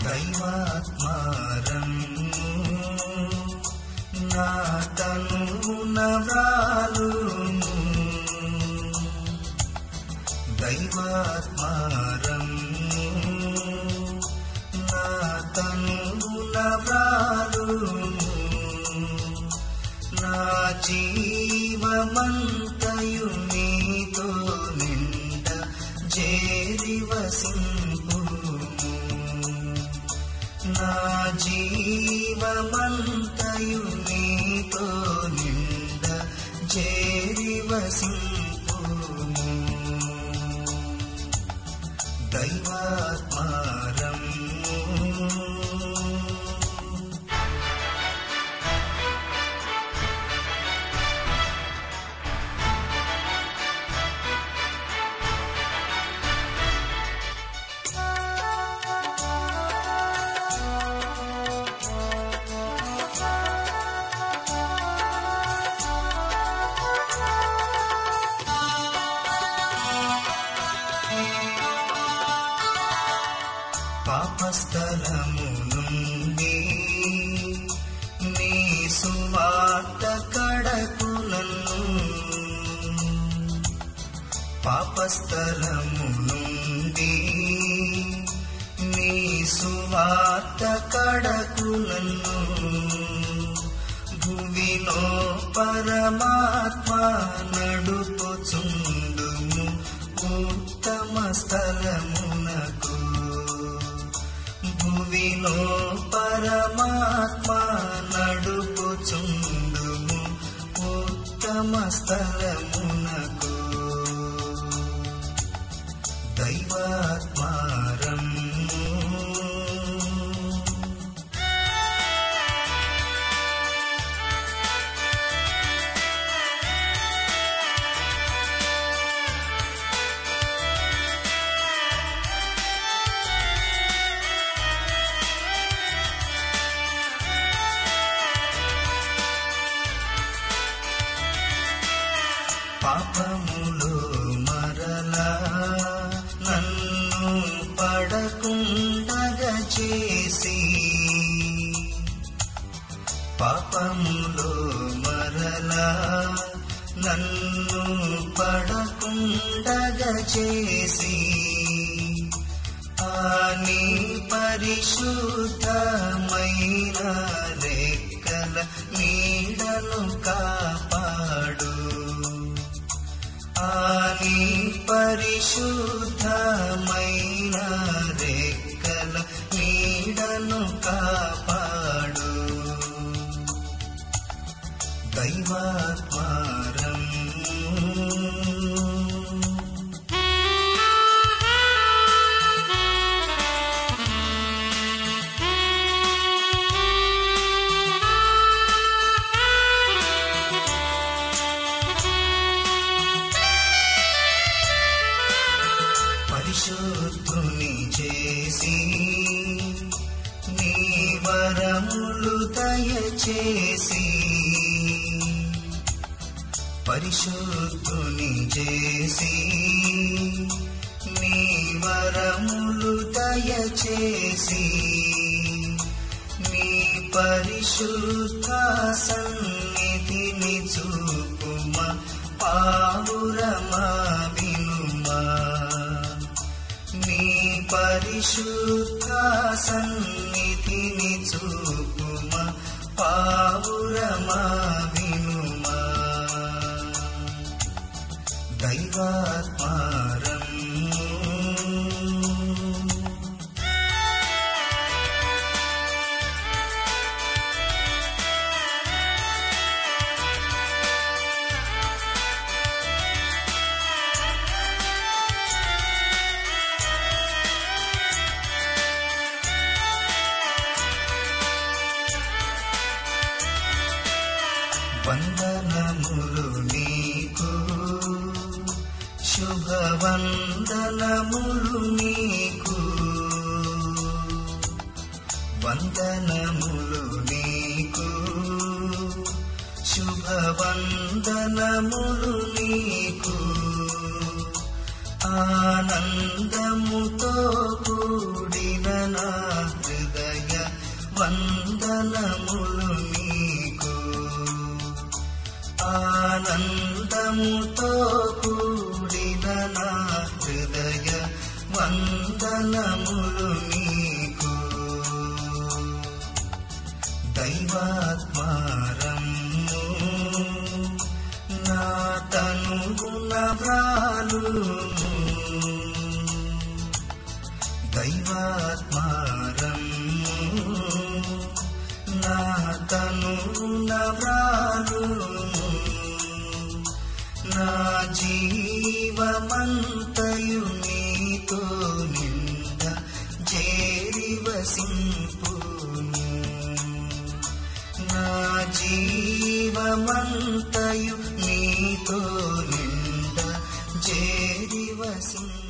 దైవాత్మారం నా తనున వ్రాలును దైవాత్మారం నా తనున వ్రాలును నా జీవమంతయు నీతో నిండ చేరి వసింపుము నా జీవమంతయు నీతో నిండ చేరి వసింపుము దైవాత్మారం పాపస్థలము నుండి నీ సువార్త కడకు నన్ను పాపస్థలము నుండి నీ సువార్త కడకు నన్ను భువిలో పరమాత్మ నడుపుచుండుము ఉత్తమ స్థలమునకు భువిలో పరమాత్మ నడుపుచుండుము ఉత్తమ స్థలమునకు దైవాత్మారం పాపములో మరలా నన్ను పడకుండగా చేసి పాపములో మరలా నన్ను పడకుండగా చేసి ఆని పరిశుద్ధమైన రెక్కల నీడను కాపాడు ఆని పరిశుద్ధమైన రెక్కల నీడను కాపాడు దైవాత్మారం పరిశుద్ధుని చేసి నీ వరములు దయచేసి పరిశుద్ధుని చేసి నీ వరములు దయచేసి నీ పరిశుద్ధ సన్నిధిని చూపుమ పావురమా వినుమా నీ పరిశుద్ధ సన్నిధిని చూపుమ పావురమా వినుమా దైవాత్మారం వందనములు నీకు శుభవందనములు నీకు వందనములు నీకు శుభవందనములు నీకు ఆనందముతో కూడిన నా హృదయ వందనములు నీకు ఆనందముతో కూడిన నా హృదయ వందనములు నీకు దైవాత్మారము నా తనుగుణ వ్రాలును దైవాత్మారము నా తనుగుణ వ్రాలును నా జీవమంతయు నీతో నింద చేరివసింపును నా జీవమంతయు నీతో నింద చేరివసింపు